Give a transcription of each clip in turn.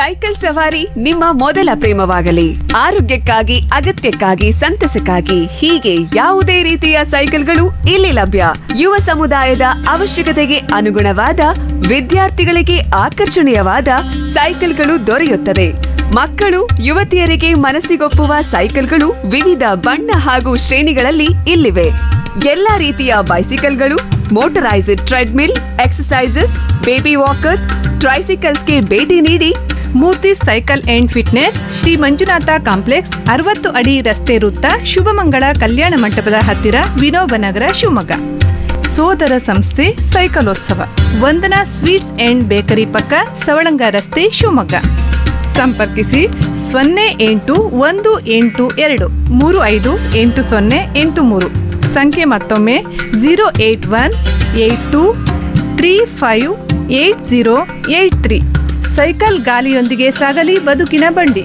cycle ಸವಾರಿ ನಿಮ್ಮ ಮೊದಲ ಪ್ರೇಮವಾಗಲಿ ಆರೋಗ್ಯಕ್ಕಾಗಿ ಅಗತ್ಯಕ್ಕಾಗಿ ಸಂತಸಕ್ಕಾಗಿ ಹೀಗೆ ಯಾವುದೇ ರೀತಿಯ ಸೈಕಲ್ಗಳು ಇಲ್ಲಿ ಲಭ್ಯ ಯುವ ಸಮುದಾಯದ ಅವಶ್ಯಕತೆಗೆ ಅನುಗುಣವಾದ ವಿದ್ಯಾರ್ಥಿಗಳಿಗೆ ಆಕರ್ಷಣೀಯವಾದ ಸೈಕಲ್ಗಳು ದೊರೆಯುತ್ತದೆ ಮಕ್ಕಳು ಯುವತಿಯರಿಗೆ ಮನಸ್ಸಿಗೊಪ್ಪುವ ಸೈಕಲ್ಗಳು ವಿವಿಧ ಬಣ್ಣ ಹಾಗೂ ಶ್ರೇಣಿಗಳಲ್ಲಿ ಇಲ್ಲಿವೆ ಎಲ್ಲಾ ರೀತಿಯ ಬೈಸಿಕಲ್ಗಳು motorised treadmill exercises baby walkers ಟ್ರೈಸಿಕಲ್ಸ್ಗೆ ಭೇಟಿ ನೀಡಿ Murthy cycle and fitness Shri Manjunatha complex ಅರವತ್ತು ಅಡಿ ರಸ್ತೆ ವೃತ್ತ ಶುಭಮಂಗಳ ಕಲ್ಯಾಣ ಮಂಟಪದ ಹತ್ತಿರ ವಿನೋಬ ನಗರ ಶಿವಮೊಗ್ಗ ಸೋದರ ಸಂಸ್ಥೆ ಸೈಕಲೋತ್ಸವ ವಂದನಾ ಸ್ವೀಟ್ಸ್ ಅಂಡ್ ಬೇಕರಿ ಪಕ್ಕ ಸವಳಂಗ ರಸ್ತೆ ಶಿವಮೊಗ್ಗ ಸಂಪರ್ಕಿಸಿ ಸೊನ್ನೆ ಎಂಟು ಒಂದು ಎಂಟು ಎರಡು ಮೂರು ಐದು ಎಂಟು ಸೊನ್ನೆ ಎಂಟು ಮೂರು ಸಂಖ್ಯೆ ಮತ್ತೊಮ್ಮೆ zero eight one eight two three five eight zero eight three cycle ಗಾಲಿಯೊಂದಿಗೆ ಸಾಗಲಿ ಬದುಕಿನ ಬಂಡಿ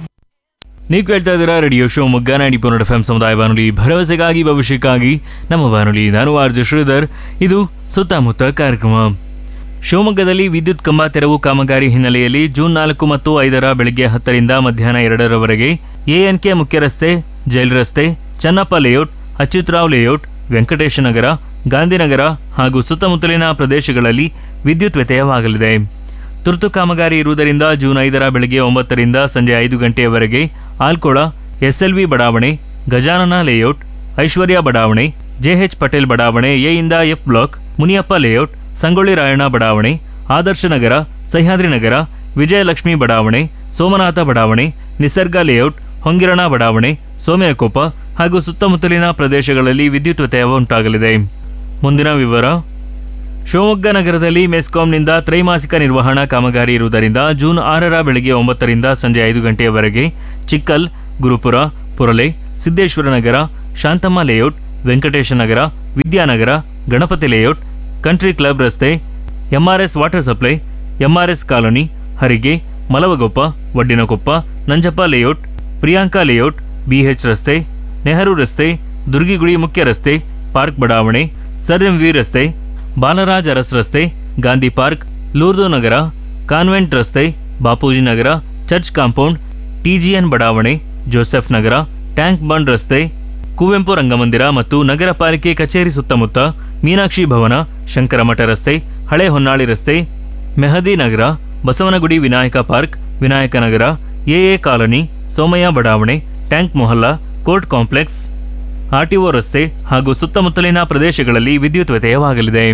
ನೀವು ಕೇಳ್ತಾ ಇದ್ದೀರಾ ರೇಡಿಯೋ ಶೋ ಮುಗ್ಗ ನೈಂಟಿ ಪೋನೆಟ್ ಎಫ್ ಸಮುದಾಯ ಬಾನುಲಿ ಭರವಸೆಗಾಗಿ ಭವಿಷ್ಯಕ್ಕಾಗಿ ನಮ್ಮ ಬಾನುಲಿ ನಾನು ಆರ್ಜ ಶ್ರೀಧರ್ ಇದು ಸುತ್ತಮುತ್ತ ಕಾರ್ಯಕ್ರಮ ಶಿವಮೊಗ್ಗದಲ್ಲಿ ವಿದ್ಯುತ್ ಕಂಬ ತೆರವು ಕಾಮಗಾರಿ ಹಿನ್ನೆಲೆಯಲ್ಲಿ ಜೂನ್ ನಾಲ್ಕು ಮತ್ತು ಐದರ ಬೆಳಗ್ಗೆ ಹತ್ತರಿಂದ ಮಧ್ಯಾಹ್ನ ಎರಡರವರೆಗೆ ಎಎನ್ಕೆ ಮುಖ್ಯ ರಸ್ತೆ ಜೈಲ್ ರಸ್ತೆ ಚನ್ನಪ್ಪ ಲೇಔಟ್ ಅಚ್ಯುತರಾವ್ ಲೇಔಟ್ ವೆಂಕಟೇಶ ನಗರ ಗಾಂಧಿನಗರ ಹಾಗೂ ಸುತ್ತಮುತ್ತಲಿನ ಪ್ರದೇಶಗಳಲ್ಲಿ ವಿದ್ಯುತ್ ವ್ಯತ್ಯಯವಾಗಲಿದೆ ತುರ್ತು ಕಾಮಗಾರಿ ಇರುವುದರಿಂದ ಜೂನ್ ಐದರ ಬೆಳಗ್ಗೆ ಒಂಬತ್ತರಿಂದ ಸಂಜೆ ಐದು ಗಂಟೆಯವರೆಗೆ ಆಲ್ಕೋಳ ಎಸ್ಎಲ್ವಿ ಬಡಾವಣೆ ಗಜಾನನ ಲೇಔಟ್ ಐಶ್ವರ್ಯ ಬಡಾವಣೆ ಜೆಎಚ್ ಪಟೇಲ್ ಬಡಾವಣೆ ಎ ಇಂದ F block Muniyappa layout Sangolli Rayanna ಬಡಾವಣೆ ಆದರ್ಶ ನಗರ ಸಹ್ಯಾದ್ರಿ ನಗರ ವಿಜಯಲಕ್ಷ್ಮಿ ಬಡಾವಣೆ ಸೋಮನಾಥ ಬಡಾವಣೆ ನಿಸರ್ಗ ಲೇಔಟ್ ಹೊಂಗಿರಣ ಬಡಾವಣೆ ಸೋಮಯಕೊಪ್ಪ ಹಾಗೂ ಸುತ್ತಮುತ್ತಲಿನ ಪ್ರದೇಶಗಳಲ್ಲಿ ವಿದ್ಯುತ್ ವ್ಯತ್ಯಯ ಉಂಟಾಗಲಿದೆ ಮುಂದಿನ ವಿವರ ಶಿವಮೊಗ್ಗ ನಗರದಲ್ಲಿ ಮೆಸ್ಕಾಂನಿಂದ ತ್ರೈಮಾಸಿಕ ನಿರ್ವಹಣಾ ಕಾಮಗಾರಿ ಇರುವುದರಿಂದ ಜೂನ್ ಆರರ ಬೆಳಗ್ಗೆ ಒಂಬತ್ತರಿಂದ ಸಂಜೆ ಐದು ಗಂಟೆಯವರೆಗೆ Chikkal Gurupura Purale Siddeshwara Nagar Shanthamma layout Venkatesha Nagar Vidyanagar Ganapathi layout country club ರಸ್ತೆ MRS water supply MRS colony Harige Malavagoppa Vaddinakoppa Nanjappa layout Priyanka layout BH ರಸ್ತೆ ನೆಹರು ರಸ್ತೆ ದುರ್ಗಿಗುಡಿ ಮುಖ್ಯ ರಸ್ತೆ ಪಾರ್ಕ್ ಬಡಾವಣೆ ಸರ್ ಎಂ ವಿ ರಸ್ತೆ ಬಾಲರಾಜ್ ಅರಸ್ ರಸ್ತೆ ಗಾಂಧಿ ಪಾರ್ಕ್ ಲೂರ್ದು ನಗರ ಕಾನ್ವೆಂಟ್ ರಸ್ತೆ Bapuji Nagar church compound TGN ಬಡಾವಣೆ ಜೋಸೆಫ್ ನಗರ ಟ್ಯಾಂಕ್ ಬಂಡ್ ರಸ್ತೆ ಕುವೆಂಪು ರಂಗಮಂದಿರ ಮತ್ತು ನಗರ ಪಾಲಿಕೆ ಕಚೇರಿ ಸುತ್ತಮುತ್ತ ಮೀನಾಕ್ಷಿ ಭವನ ಶಂಕರಮಠ ರಸ್ತೆ ಹಳೆ ಹೊನ್ನಾಳಿ ರಸ್ತೆ Mehdi Nagar Basavanagudi Vinayaka park Vinayaka Nagar AA colony Somaiah ಬಡಾವಣೆ ಟ್ಯಾಂಕ್ ಮೊಹಲ್ಲಾ ಕೋರ್ಟ್ ಕಾಂಪ್ಲೆಕ್ಸ್ ಆರ್ಟಿಒ ರಸ್ತೆ ಹಾಗೂ ಸುತ್ತಮುತ್ತಲಿನ ಪ್ರದೇಶಗಳಲ್ಲಿ ವಿದ್ಯುತ್ ವ್ಯತ್ಯಯವಾಗಲಿದೆ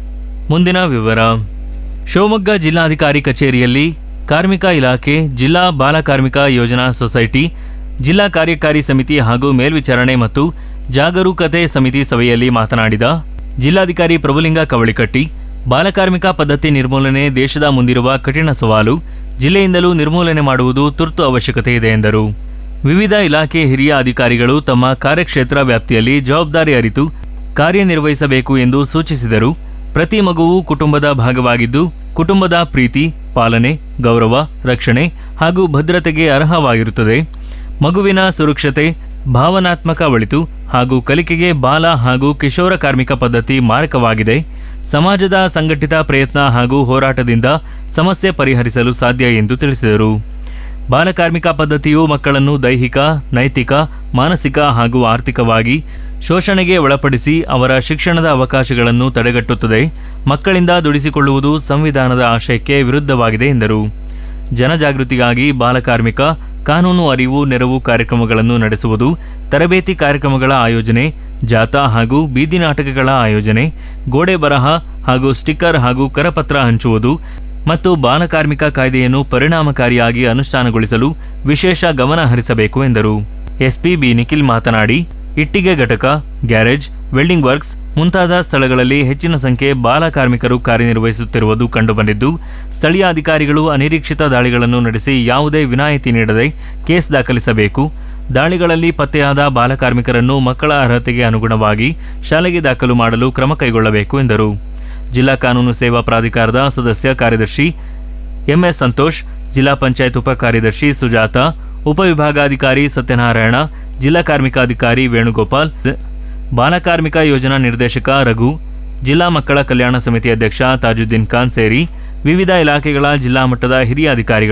ಮುಂದಿನ ವಿವರ ಶಿವಮೊಗ್ಗ ಜಿಲ್ಲಾಧಿಕಾರಿ ಕಚೇರಿಯಲ್ಲಿ ಕಾರ್ಮಿಕ ಇಲಾಖೆ ಜಿಲ್ಲಾ ಬಾಲ ಕಾರ್ಮಿಕ ಯೋಜನಾ ಸೊಸೈಟಿ ಜಿಲ್ಲಾ ಕಾರ್ಯಕಾರಿ ಸಮಿತಿ ಹಾಗೂ ಮೇಲ್ವಿಚಾರಣೆ ಮತ್ತು ಜಾಗರೂಕತೆ ಸಮಿತಿ ಸಭೆಯಲ್ಲಿ ಮಾತನಾಡಿದ ಜಿಲ್ಲಾಧಿಕಾರಿ ಪ್ರಭುಲಿಂಗ ಕವಳಿಕಟ್ಟಿ ಬಾಲಕಾರ್ಮಿಕ ಪದ್ಧತಿ ನಿರ್ಮೂಲನೆ ದೇಶದ ಮುಂದಿರುವ ಕಠಿಣ ಸವಾಲು ಜಿಲ್ಲೆಯಿಂದಲೂ ನಿರ್ಮೂಲನೆ ಮಾಡುವುದು ತುರ್ತು ಅವಶ್ಯಕತೆ ಇದೆ ಎಂದರು ವಿವಿಧ ಇಲಾಖೆ ಹಿರಿಯ ಅಧಿಕಾರಿಗಳು ತಮ್ಮ ಕಾರ್ಯಕ್ಷೇತ್ರ ವ್ಯಾಪ್ತಿಯಲ್ಲಿ ಜವಾಬ್ದಾರಿ ಅರಿತು ಕಾರ್ಯನಿರ್ವಹಿಸಬೇಕು ಎಂದು ಸೂಚಿಸಿದರು ಪ್ರತಿ ಮಗುವು ಕುಟುಂಬದ ಭಾಗವಾಗಿದ್ದು ಕುಟುಂಬದ ಪ್ರೀತಿ ಪಾಲನೆ ಗೌರವ ರಕ್ಷಣೆ ಹಾಗೂ ಭದ್ರತೆಗೆ ಅರ್ಹವಾಗಿರುತ್ತದೆ ಮಗುವಿನ ಸುರಕ್ಷತೆ ಭಾವನಾತ್ಮಕ ಒಳಿತು ಹಾಗೂ ಕಲಿಕೆಗೆ ಬಾಲ ಹಾಗೂ ಕಿಶೋರ ಕಾರ್ಮಿಕ ಪದ್ಧತಿ ಮಾರಕವಾಗಿದೆ ಸಮಾಜದ ಸಂಘಟಿತ ಪ್ರಯತ್ನ ಹಾಗೂ ಹೋರಾಟದಿಂದ ಸಮಸ್ಯೆ ಪರಿಹರಿಸಲು ಸಾಧ್ಯ ಎಂದು ತಿಳಿಸಿದರು ಬಾಲಕಾರ್ಮಿಕ ಪದ್ಧತಿಯು ಮಕ್ಕಳನ್ನು ದೈಹಿಕ ನೈತಿಕ ಮಾನಸಿಕ ಹಾಗೂ ಆರ್ಥಿಕವಾಗಿ ಶೋಷಣೆಗೆ ಒಳಪಡಿಸಿ ಅವರ ಶಿಕ್ಷಣದ ಅವಕಾಶಗಳನ್ನು ತಡೆಗಟ್ಟುತ್ತದೆ ಮಕ್ಕಳಿಂದ ದುಡಿಸಿಕೊಳ್ಳುವುದು ಸಂವಿಧಾನದ ಆಶಯಕ್ಕೆ ವಿರುದ್ಧವಾಗಿದೆ ಎಂದರು ಜನಜಾಗೃತಿಗಾಗಿ ಬಾಲಕಾರ್ಮಿಕ ಕಾನೂನು ಅರಿವು ನೆರವು ಕಾರ್ಯಕ್ರಮಗಳನ್ನು ನಡೆಸುವುದು ತರಬೇತಿ ಕಾರ್ಯಕ್ರಮಗಳ ಆಯೋಜನೆ ಜಾಥಾ ಹಾಗೂ ಬೀದಿ ನಾಟಕಗಳ ಆಯೋಜನೆ ಗೋಡೆ ಬರಹ ಹಾಗೂ ಸ್ಟಿಕ್ಕರ್ ಹಾಗೂ ಕರಪತ್ರ ಹಂಚುವುದು ಮತ್ತು ಬಾಲಕಾರ್ಮಿಕ ಕಾಯ್ದೆಯನ್ನು ಪರಿಣಾಮಕಾರಿಯಾಗಿ ಅನುಷ್ಠಾನಗೊಳಿಸಲು ವಿಶೇಷ ಗಮನ ಹರಿಸಬೇಕು ಎಂದರು ಎಸ್ಪಿ ಬಿ ನಿಖಿಲ್ ಮಾತನಾಡಿ ಇಟ್ಟಿಗೆ ಘಟಕ ಗ್ಯಾರೇಜ್ ವೆಲ್ಡಿಂಗ್ ವರ್ಕ್ಸ್ ಮುಂತಾದ ಸ್ಥಳಗಳಲ್ಲಿ ಹೆಚ್ಚಿನ ಸಂಖ್ಯೆ ಬಾಲ ಕಾರ್ಮಿಕರು ಕಾರ್ಯನಿರ್ವಹಿಸುತ್ತಿರುವುದು ಕಂಡುಬಂದಿದ್ದು ಸ್ಥಳೀಯ ಅಧಿಕಾರಿಗಳು ಅನಿರೀಕ್ಷಿತ ದಾಳಿಗಳನ್ನು ನಡೆಸಿ ಯಾವುದೇ ವಿನಾಯಿತಿ ನೀಡದೆ ಕೇಸ್ ದಾಖಲಿಸಬೇಕು ದಾಳಿಗಳಲ್ಲಿ ಪತ್ತೆಯಾದ ಬಾಲಕಾರ್ಮಿಕರನ್ನು ಮಕ್ಕಳ ಅರ್ಹತೆಗೆ ಅನುಗುಣವಾಗಿ ಶಾಲೆಗೆ ದಾಖಲು ಮಾಡಲು ಕ್ರಮ ಕೈಗೊಳ್ಳಬೇಕು ಎಂದರು ಜಿಲ್ಲಾ ಕಾನೂನು ಸೇವಾ ಪ್ರಾಧಿಕಾರದ ಸದಸ್ಯ ಕಾರ್ಯದರ್ಶಿ ಎಂಎಸ್ ಸಂತೋಷ್ ಜಿಲ್ಲಾ ಪಂಚಾಯತ್ ಉಪ ಕಾರ್ಯದರ್ಶಿ ಸುಜಾತ ಉಪವಿಭಾಗಾಧಿಕಾರಿ ಸತ್ಯನಾರಾಯಣ ಜಿಲ್ಲಾ ಕಾರ್ಮಿಕಾಧಿಕಾರಿ ವೇಣುಗೋಪಾಲ್ ಬಾಲಕಾರ್ಮಿಕ ಯೋಜನಾ ನಿರ್ದೇಶಕ ರಘು ಜಿಲ್ಲಾ ಮಕ್ಕಳ ಕಲ್ಯಾಣ ಸಮಿತಿ ಅಧ್ಯಕ್ಷ ತಾಜುದ್ದೀನ್ ಖಾನ್ ಸೇರಿ ವಿವಿಧ ಇಲಾಖೆಗಳ ಜಿಲ್ಲಾ ಮಟ್ಟದ ಹಿರಿಯ ಅಧಿಕಾರಿಗಳು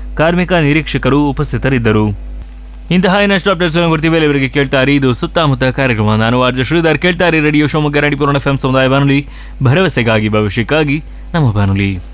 ಕಾರ್ಮಿಕ ನಿರೀಕ್ಷಕರು ಉಪಸ್ಥಿತರಿದ್ದರು ಇಂತಹ ಇನ್ನಷ್ಟು ಅಪ್ಡೇಟ್ಸ್ ಕೊಡ್ತೀವಿ ಇವರಿಗೆ ಕೇಳ್ತಾರೆ ಇದು ಸುತ್ತಮುತ್ತ ಕಾರ್ಯಕ್ರಮ ನಾನು ಆರ್ಜ ಶ್ರೀಧರ್ ಕೇಳ್ತಾರೆ radio Shivamogga Nadipura F M ಸಮುದಾಯ ಬಾನುಲಿ ಭರವಸೆಗಾಗಿ ಭವಿಷ್ಯಕ್ಕಾಗಿ ನಮ್ಮ ಬಾನುಲಿ